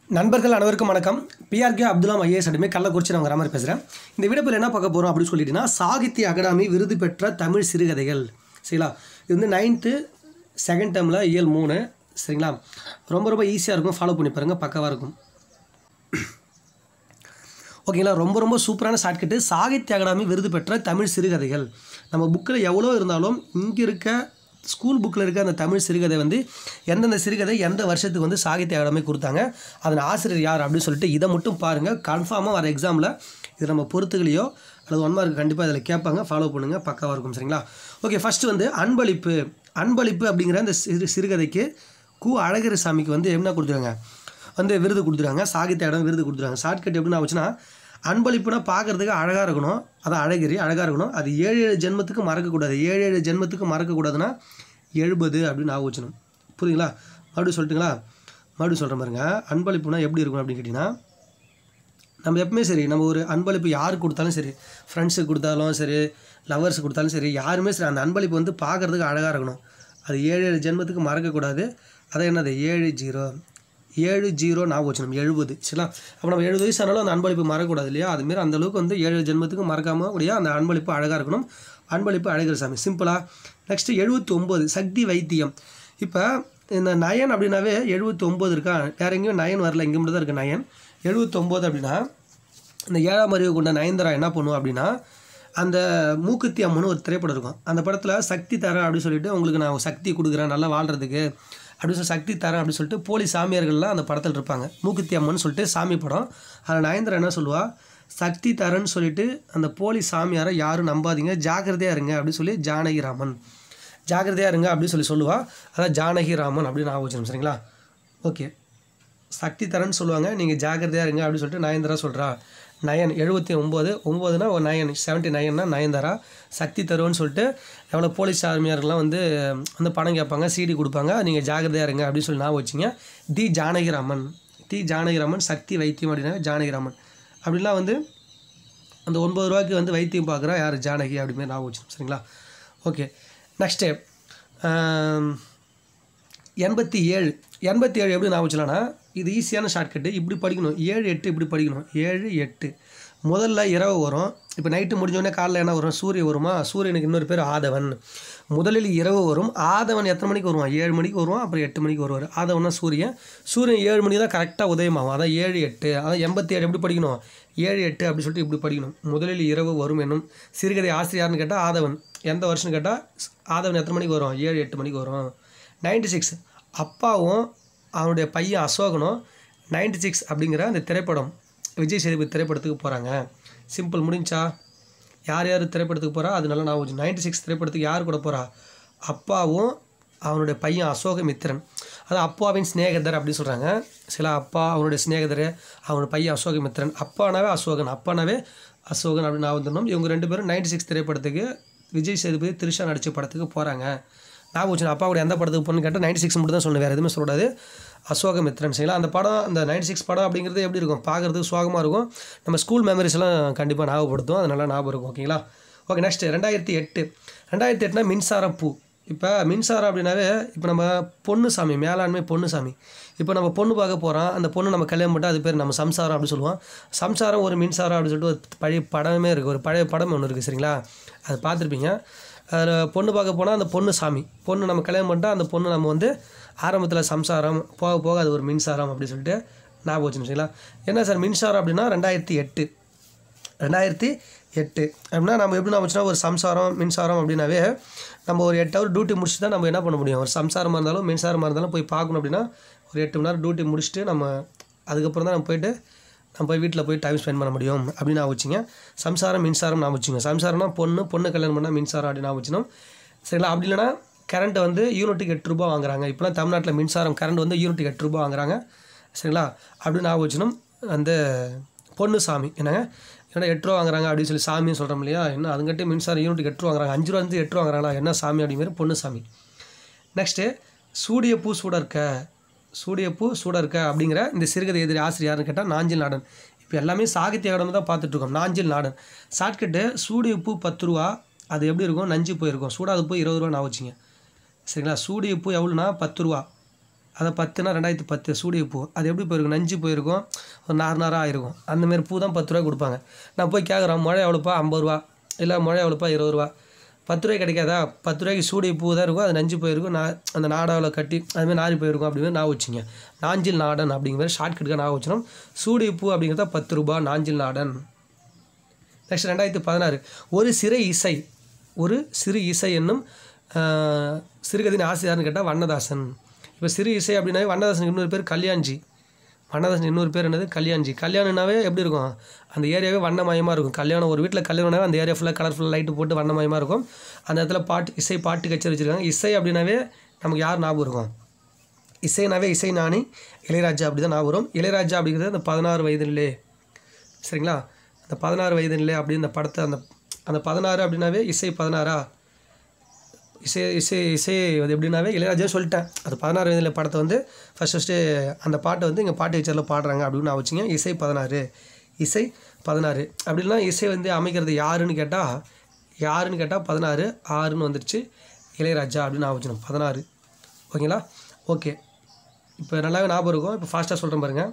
நண்பர்கள் அனைவருக்கும் வணக்கம் பிஆர்கே அப்துல்லாம் ஐஏஎஸ் அடிமை கள்ளக்குறிச்சி நான் ராமர் பேசுகிறேன் இந்த வீடியோவில் என்ன பார்க்க போகிறோம் அப்படின்னு சொல்லிட்டீங்கன்னா சாகித்ய அகாடமி விருது பெற்ற தமிழ் சிறுகதைகள் சரிங்களா இது வந்து நைன்த்து செகண்ட் டேர்மில் இயல் மூணு சரிங்களா ரொம்ப ரொம்ப ஈஸியாக இருக்கும் ஃபாலோ பண்ணி பாருங்கள் பக்காவாக இருக்கும் ஓகேங்களா ரொம்ப ரொம்ப சூப்பரான ஷார்ட்கட்டு சாகித்ய அகாடமி விருது பெற்ற தமிழ் சிறுகதைகள் நம்ம புக்கில் எவ்வளோ இருந்தாலும் இங்கே இருக்க ஸ்கூல் புக்கில் இருக்க அந்த தமிழ் சிறுகதை வந்து எந்தெந்த சிறுகதை எந்த வருஷத்துக்கு வந்து சாகித்ய அகாடமி கொடுத்தாங்க அதன் ஆசிரியர் யார் அப்படின்னு சொல்லிட்டு இதை மட்டும் பாருங்கள் கன்ஃபார்மாக வர எக்ஸாமில் இது நம்ம பொறுத்துகளையோ அல்லது ஒன் மார்க் கண்டிப்பாக இதில் கேட்பாங்க ஃபாலோ பண்ணுங்கள் பக்காவாக இருக்கும் சரிங்களா ஓகே ஃபஸ்ட்டு வந்து அன்பளிப்பு அன்பளிப்பு அப்படிங்கிற அந்த சிறு சிறுகதைக்கு கு அழகிரசாமிக்கு வந்து என்ன கொடுத்துருக்காங்க வந்து விருது கொடுத்துருக்காங்க சாகித்ய இடம் விருது கொடுத்துருக்காங்க ஷார்ட்கட் எப்படின்னு ஆச்சுன்னா அன்பளிப்புனா பார்க்குறதுக்கு அழகாக இருக்கணும் அதான் அழகிரி அழகாக இருக்கணும் அது ஏழு ஏழு ஜென்மத்துக்கு மறக்கக்கூடாது ஏழு ஏழு ஜென்மத்துக்கு மறக்கக்கூடாதுன்னா எழுபது அப்படின்னு ஞாபகம் வச்சணும் புரியுங்களா மறுபடியும் சொல்லட்டுங்களா மறுபடியும் சொல்கிற பாருங்க அன்பளிப்புனா எப்படி இருக்கும் அப்படின்னு கேட்டிங்கன்னா நம்ம எப்பவுமே சரி நம்ம ஒரு அன்பளிப்பு யாருக்கு கொடுத்தாலும் சரி ஃப்ரெண்ட்ஸுக்கு கொடுத்தாலும் சரி லவர்ஸுக்கு கொடுத்தாலும் சரி யாருமே சரி அந்த அன்பளிப்பு வந்து பார்க்குறதுக்கு அழகாக இருக்கணும் அது ஏழு ஏழு ஜென்மத்துக்கு மறக்கக்கூடாது அதான் என்னது ஏழு ஜீரோ ஏழு ஜீரோ ஞாபகம் வச்சணும் எழுபது சரிங்களா அப்போ நம்ம எழுபது வயசு ஆனாலும் அந்த அன்பளிப்பு மறக்கக்கூடாது இல்லையா அதுமாரி அந்த அளவுக்கு வந்து ஏழு ஜென்மத்துக்கு மறக்காம கூடிய அந்த அன்பளிப்பு அழகாக இருக்கணும் அன்பளிப்பு அழகர் சாமி சிம்பிளாக நெக்ஸ்ட்டு எழுபத்தி ஒம்பது சக்தி வைத்தியம் இப்போ இந்த நயன் அப்படின்னாவே எழுபத்தி ஒம்பது இருக்கா வேற எங்கேயும் நயன் வரல இங்கே மட்டும் தான் இருக்குது நயன் எழுபத்தொம்போது அப்படின்னா இந்த ஏழாம் அறிவு கொண்ட நயன்தரா என்ன பண்ணுவோம் அப்படின்னா அந்த மூக்குத்தி அம்மன் ஒரு திரைப்படம் இருக்கும் அந்த படத்தில் சக்தி தரேன் அப்படின்னு சொல்லிட்டு உங்களுக்கு நான் சக்தி கொடுக்குறேன் நல்லா வாழ்கிறதுக்கு அப்படின்னு சொல்லி சக்தி தரேன் அப்படின்னு சொல்லிட்டு போலி சாமியார்கள்லாம் அந்த படத்தில் இருப்பாங்க மூக்குத்தி அம்மன் சொல்லிட்டு சாமி படம் அதில் நயன்தரா என்ன சொல்லுவா சக்தி தரேன்னு சொல்லிட்டு அந்த போலி சாமியாரை யாரும் நம்பாதீங்க ஜாக்கிரதையாக இருங்க அப்படின்னு சொல்லி ஜானகிராமன் ஜாக்கிரதையாக இருங்க அப்படின்னு சொல்லி சொல்லுவா அதான் ஜானகிராமன் அப்படின்னு நான் வச்சுருந்தேன் சரிங்களா ஓகே சக்தி தரேன்னு சொல்லுவாங்க நீங்கள் ஜாக்கிரதையாக இருங்க அப்படின்னு சொல்லிட்டு நயன்தரா சொல்கிறா நயன் எழுபத்தி ஒம்பது ஒம்போதுனா ஒரு நயன் செவன்ட்டி நயன்னா நயன்தாரா சக்தி தருவன்னு சொல்லிட்டு எவ்வளோ போலீஸ் சாமியார்கள்லாம் வந்து வந்து பணம் கேட்பாங்க சிடி கொடுப்பாங்க நீங்கள் ஜாக்கிரதையாக இருங்க அப்படின்னு சொல்லி நான் வச்சிங்க தி ஜானகிராமன் தி ஜானகிராமன் சக்தி வைத்தியம் அப்படின்னா ஜானகிராமன் அப்படிலாம் வந்து அந்த ஒன்பது ரூபாய்க்கு வந்து வைத்தியம் பார்க்குறா யார் ஜானகி அப்படிமாரி நான் வச்சோம் சரிங்களா ஓகே நெக்ஸ்ட்டு எண்பத்தி ஏழு எண்பத்தி ஏழு எப்படி நான் வச்சலாம்னா இது ஈஸியான ஷார்ட்கட்டு இப்படி படிக்கணும் ஏழு எட்டு இப்படி படிக்கணும் ஏழு எட்டு முதல்ல இரவு வரும் இப்போ நைட்டு முடிஞ்சோடனே காலைல என்ன வரும் சூரியன் வருமா சூரியனுக்கு இன்னொரு பேர் ஆதவன் முதலில் இரவு வரும் ஆதவன் எத்தனை மணிக்கு வருவான் ஏழு மணிக்கு வருவான் அப்புறம் எட்டு மணிக்கு வருவார் ஆதவன்னா சூரியன் சூரியன் ஏழு மணிக்கு தான் கரெக்டாக உதயமாகும் அதான் ஏழு எட்டு அதான் எண்பத்தி ஏழு எப்படி படிக்கணும் ஏழு எட்டு அப்படி சொல்லிட்டு இப்படி படிக்கணும் முதலில் இரவு வரும் என்னும் சிறுகதை ஆசிரியர்னு கேட்டால் ஆதவன் எந்த வருஷம்னு கேட்டால் ஆதவன் எத்தனை மணிக்கு வரும் ஏழு எட்டு மணிக்கு வரும் நைன்டி சிக்ஸ் அப்பாவும் அவனுடைய பையன் அசோகனும் நைன்டி சிக்ஸ் அப்படிங்கிற அந்த திரைப்படம் விஜய் சேதுபதி திரைப்படத்துக்கு போகிறாங்க சிம்பிள் முடிஞ்சா யார் யார் திரைப்படத்துக்கு போகிறா அது நல்லா நான் நைன்டி சிக்ஸ் திரைப்படத்துக்கு யார் கூட போகிறா அப்பாவும் அவனுடைய பையன் அசோகமித்திரன் அது அப்பாவின் சிநேகிதர் அப்படின்னு சொல்கிறாங்க சில அப்பா அவனுடைய சிநேகிதர் அவனோட பையன் அசோகமித்திரன் அப்பானாவே அசோகன் அப்பானாவே அசோகன் அப்படின்னு நான் வந்துடணும் இவங்க ரெண்டு பேரும் நைன்டி சிக்ஸ் திரைப்படத்துக்கு விஜய் சேதுபதி திருஷா நடித்த படத்துக்கு போகிறாங்க நான் வச்சு அப்பா கூட எந்த படத்துக்கு போகணுன்னு கேட்டால் நைன்டி சிக்ஸ் மட்டும் தான் சொல்லணும் வேறு எதுவுமே சொல்லக்கூடாது அசோகமித்ரன் சரிங்களா அந்த படம் அந்த நைன்டி சிக்ஸ் படம் அப்படிங்கிறது எப்படி இருக்கும் பார்க்குறதுக்கு சோகமாக இருக்கும் நம்ம ஸ்கூல் மெமரிஸ் எல்லாம் கண்டிப்பாக ஞாபகப்படுத்தும் அது நல்லா ஞாபகம் இருக்கும் ஓகேங்களா ஓகே நெக்ஸ்ட் ரெண்டாயிரத்தி எட்டு ரெண்டாயிரத்தி எட்டுனா மின்சாரம் பூ இப்போ மின்சாரம் அப்படின்னாவே இப்போ நம்ம பொண்ணுசாமி மேலாண்மை பொண்ணுசாமி இப்போ நம்ம பொண்ணு பார்க்க போகிறோம் அந்த பொண்ணு நம்ம கல்யாணம் பண்ணிட்டு அது பேர் நம்ம சம்சாரம் அப்படின்னு சொல்லுவோம் சம்சாரம் ஒரு மின்சாரம் அப்படின்னு சொல்லிட்டு ஒரு பழைய படமே இருக்குது ஒரு பழைய படம் ஒன்று இருக்குது சரிங்களா அது பார்த்துருப்பீங்க அதில் பொண்ணு பார்க்க போனால் அந்த பொண்ணு சாமி பொண்ணு நம்ம கல்யாணம் பண்ணிட்டா அந்த பொண்ணு நம்ம வந்து ஆரம்பத்தில் சம்சாரம் போக போக அது ஒரு மின்சாரம் அப்படி சொல்லிட்டு ஞாபகம் வச்சுன்னு சரிங்களா என்ன சார் மின்சாரம் அப்படின்னா ரெண்டாயிரத்தி எட்டு ரெண்டாயிரத்தி எட்டு அப்படின்னா நம்ம எப்படி நான் வச்சுனா ஒரு சம்சாரம் மின்சாரம் அப்படின்னாவே நம்ம ஒரு எட்டு ஹவர் டியூட்டி முடிச்சுட்டு தான் நம்ம என்ன பண்ண முடியும் ஒரு சம்சாரமாக இருந்தாலும் மின்சாரமாக இருந்தாலும் போய் பார்க்கணும் அப்படின்னா ஒரு எட்டு மணி நேரம் டியூட்டி முடிச்சுட்டு நம்ம அதுக்கப்புறம் தான் நம்ம போயிட்டு நம்ம போய் வீட்டில் போய் டைம் ஸ்பெண்ட் பண்ண முடியும் அப்படின்னு நான் வச்சுங்க சம்சாரம் மின்சாரம் நான் வச்சுங்க சம்சாரம்னா பொண்ணு பொண்ணு கல்யாணம் பண்ணால் மின்சாரம் அப்படின்னு நான் வச்சுனோம் சரிங்களா அப்படி இல்லைனா கரண்ட் வந்து யூனிட்டுக்கு எட்டு ரூபா வாங்குறாங்க இப்போலாம் தமிழ்நாட்டில் மின்சாரம் கரண்ட் வந்து யூனிட்டுக்கு எட்டு ரூபா வாங்குறாங்க சரிங்களா அப்படின்னு நான் வச்சுனோம் அந்த பொண்ணு சாமி என்னங்க ஏன்னா எட்டு ரூபா வாங்குறாங்க அப்படின்னு சொல்லி சாமின்னு சொல்கிறோம் இல்லையா என்ன அதுங்கிட்ட மின்சாரம் யூனிட்டுக்கு எட்டு ரூபா வாங்குறாங்க அஞ்சு ரூபா வந்து எட்டு ரூபா வாங்குறாங்களா என்ன சாமி அப்படிங்கிற பொண்ணு சாமி நெக்ஸ்ட்டு சூடிய பூ சூட இருக்க சூடியப்பூ சூட இருக்க அப்படிங்கிற இந்த சிறுகதை எதிரி ஆசிரியர் யாருன்னு கேட்டால் நாஞ்சில் நாடன் இப்போ எல்லாமே சாகித்ய அகாடமி தான் பார்த்துட்ருக்கோம் நாஞ்சில் நாடன் ஷார்ட்கட்டு சூடியப்பூ பத்து ரூபா அது எப்படி இருக்கும் நஞ்சு போயிருக்கும் சூடாது போய் இருபது ரூபா நான் வச்சுங்க சரிங்களா சூடியப்பூ எவ்வளோனா பத்து ரூபா அதை பத்துனா ரெண்டாயிரத்தி பத்து சூடிய பூ அது எப்படி போயிருக்கும் நஞ்சு போயிருக்கும் ஒரு நார் நாராக ஆயிருக்கும் அந்தமாரி பூ தான் பத்து ரூபா கொடுப்பாங்க நான் போய் கேட்குறேன் முழை எவ்வளோப்பா ஐம்பது ரூபா இல்லை முழை எவ்வளோப்பா இருபது ரூபா பத்து ரூபாய்க்கு கிடைக்காதா பத்து ரூபாய்க்கு சூடிய பூ தான் இருக்கும் அது நஞ்சு போயிருக்கும் நான் அந்த நாடாவில் கட்டி அதுமாதிரி நாரி போயிருக்கும் அப்படிங்கிற நான் வச்சுங்க நாஞ்சில் நாடன் அப்படிங்கிற மாதிரி ஷார்ட்கட்டுக்காக நான் வச்சிடும் சூடிய பூ அப்படிங்கிறத பத்து ரூபா நாஞ்சில் நாடன் நெக்ஸ்ட் ரெண்டாயிரத்தி பதினாறு ஒரு சிறை இசை ஒரு சிறு இசை என்னும் ஆஹ், சிறுகதையின் ஆசிரியர்னு கேட்டால் வண்ணதாசன் இப்போ சிறு இசை அப்படின்னாவே வண்ணதாசன் இன்னொரு பேர் கல்யாண்ஜி வண்ணதாசன் இன்னொரு பேர் என்னது கல்யாண்ஜி கல்யாணம்னாவே எப்படி இருக்கும் அந்த ஏரியாவே வண்ணமயமாக இருக்கும் கல்யாணம் ஒரு வீட்டில் கல்யாணம்னாவே அந்த ஏரியா ஃபுல்லாக கலர்ஃபுல்லாக லைட்டு போட்டு வண்ணமயமாக இருக்கும் அந்த இடத்துல பாட்டு இசை பாட்டு கச்சேரி வச்சுருக்காங்க இசை அப்படின்னாவே நமக்கு யார் ஞாபகம் இருக்கும் இசைனாவே இசை நாணி இளையராஜா அப்படி தான் ஞாபகம் வரும் இளையராஜா அப்படிங்கிறது அந்த பதினாறு வயதிலே சரிங்களா அந்த பதினாறு வயதிலே அப்படி இந்த படத்தை அந்த அந்த பதினாறு அப்படின்னாவே இசை பதினாறா இசை இசை இசை அது எப்படின்னாவே இளையராஜா சொல்லிட்டேன் அது பதினாறு வயதில் படத்தை வந்து ஃபஸ்ட் ஃபஸ்ட்டு அந்த பாட்டை வந்து இங்கே பாட்டு கச்சேரியில் பாடுறாங்க அப்படின்னு நான் வச்சுங்க இசை பதினாறு இசை பதினாறு அப்படின்னா இசை வந்து அமைக்கிறது யாருன்னு கேட்டால் யாருன்னு கேட்டால் பதினாறு ஆறுன்னு வந்துருச்சு இளையராஜா அப்படின்னு நான் வச்சுக்கணும் பதினாறு ஓகேங்களா ஓகே இப்போ நல்லாவே ஞாபகம் இருக்கும் இப்போ ஃபாஸ்ட்டாக சொல்கிறேன் பாருங்கள்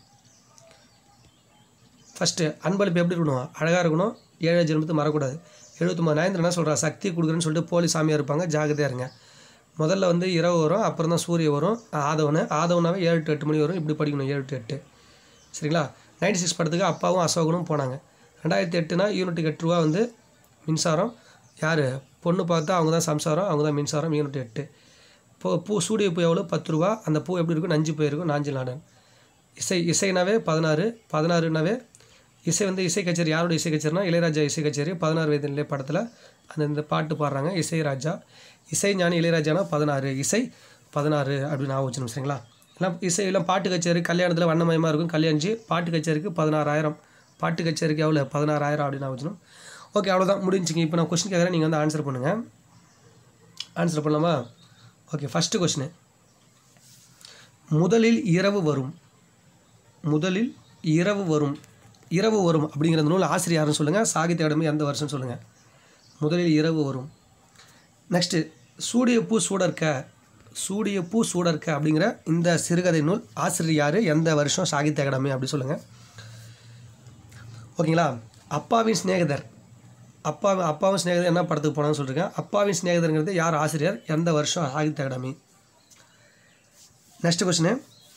ஃபஸ்ட்டு அன்பளிப்பு எப்படி இருக்கணும் அழகாக இருக்கணும் ஏழை ஜென்மத்தை மறக்கூடாது எழுபத்தொம்பது நயந்திரன் என்ன சொல்கிறா சக்தி கொடுக்குறேன்னு சொல்லிட்டு போலி சாமியாக இருப்பாங்க ஜாகிரதையாக இருங்க முதல்ல வந்து இரவு வரும் அப்புறம் தான் சூரிய வரும் ஆதவனு ஆதவனாவே ஏழு டு எட்டு மணி வரும் இப்படி படிக்கணும் ஏழு டு எட்டு சரிங்களா நைன்டி சிக்ஸ் படத்துக்கு அப்பாவும் அசோகனும் போனாங்க ரெண்டாயிரத்தி எட்டுனா யூனிட்டுக்கு எட்டு ரூபா வந்து மின்சாரம் யார் பொண்ணு பார்த்தா அவங்க தான் சம்சாரம் அவங்க தான் மின்சாரம் யூனிட் எட்டு இப்போ பூ சூடிய பூ எவ்வளோ பத்து ரூபா அந்த பூ எப்படி இருக்கும் நஞ்சு போயிருக்கும் நாஞ்சில் நாடன் இசை இசைனாவே பதினாறு பதினாறுனாவே இசை வந்து இசை கச்சேரி யாரோட இசை கச்சேரினா இளையராஜா இசை கச்சேரி பதினாறு வயது நிலை படத்தில் அந்த இந்த பாட்டு பாடுறாங்க இசை ராஜா இசை ஞானி இளையராஜானா பதினாறு இசை பதினாறு அப்படின்னு நான் வச்சுணும் சரிங்களா எல்லாம் இசை எல்லாம் பாட்டு கச்சேரி கல்யாணத்தில் வண்ணமயமாக இருக்கும் கல்யாணிச்சு பாட்டு கச்சேரிக்கு பதினாறாயிரம் பாட்டு கச்சேரிக்கு எவ்வளோ பதினாறாயிரம் அப்படின்னு நான் வச்சுணும் ஓகே அவ்வளோதான் முடிஞ்சுங்க இப்போ நான் கொஸ்டின் கேட்குறேன் நீங்கள் வந்து ஆன்சர் பண்ணுங்கள் ஆன்சர் பண்ணலாமா ஓகே ஃபஸ்ட்டு கொஸ்டின் முதலில் இரவு வரும் முதலில் இரவு வரும் இரவு வரும் அப்படிங்கிற அந்த நூல் ஆசிரியர் யாருன்னு சொல்லுங்கள் சாகித்ய அகாடமி எந்த வருஷம் சொல்லுங்கள் முதலில் இரவு வரும் நெக்ஸ்ட்டு சூடிய பூ சூடர்க்க சூடிய பூ சூடர்க்க அப்படிங்கிற இந்த சிறுகதை நூல் ஆசிரியர் யார் எந்த வருஷம் சாகித்ய அகாடமி அப்படி சொல்லுங்கள் ஓகேங்களா அப்பாவின் சிநேகிதர் அப்பா அப்பாவின் சிநேகிதர் என்ன படத்துக்கு போனான்னு சொல்லியிருக்கேன் அப்பாவின் சிநேகிதருங்கிறது யார் ஆசிரியர் எந்த வருஷம் சாகித்ய அகாடமி நெக்ஸ்ட் கொஸ்டின்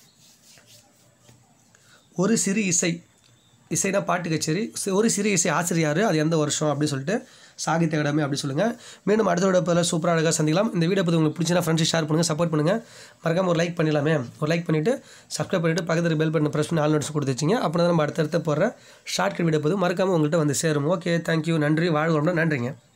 ஒரு சிறு இசை இசைனா பாட்டு கச்சேரி சி- ஒரு சிறு இசை ஆசிரியர் அது எந்த வருஷம் அப்படின்னு சொல்லிட்டு சாகித்ய அகாடமி அப்படி சொல்லுங்கள் மீண்டும் அடுத்த விட பதில் சூப்பராக அழகாக சந்திக்கலாம் இந்த வீடியோ பற்றி உங்களுக்கு பிடிச்சினா ஃப்ரெண்ட்ஸ் ஷேர் பண்ணுங்கள் சப்போர்ட் பண்ணுங்கள் மறக்காம ஒரு லைக் பண்ணிடலாமே ஒரு லைக் பண்ணிவிட்டு சப்ஸ்கிரைப் பண்ணிவிட்டு பக்கத்தில் பெல் பட்டன் ப்ரெஸ் பண்ணி ஆல் நோட்ஸ் கொடுத்து வச்சிங்க அப்போ தான் நம்ம அடுத்தடுத்த போடுற ஷார்ட்கட் வீடியோ போது மறக்காமல் உங்கள்கிட்ட வந்து சேரும் ஓகே தேங்க்யூ நன்றி வாழ்வு வளமுடன். நன்றிங்க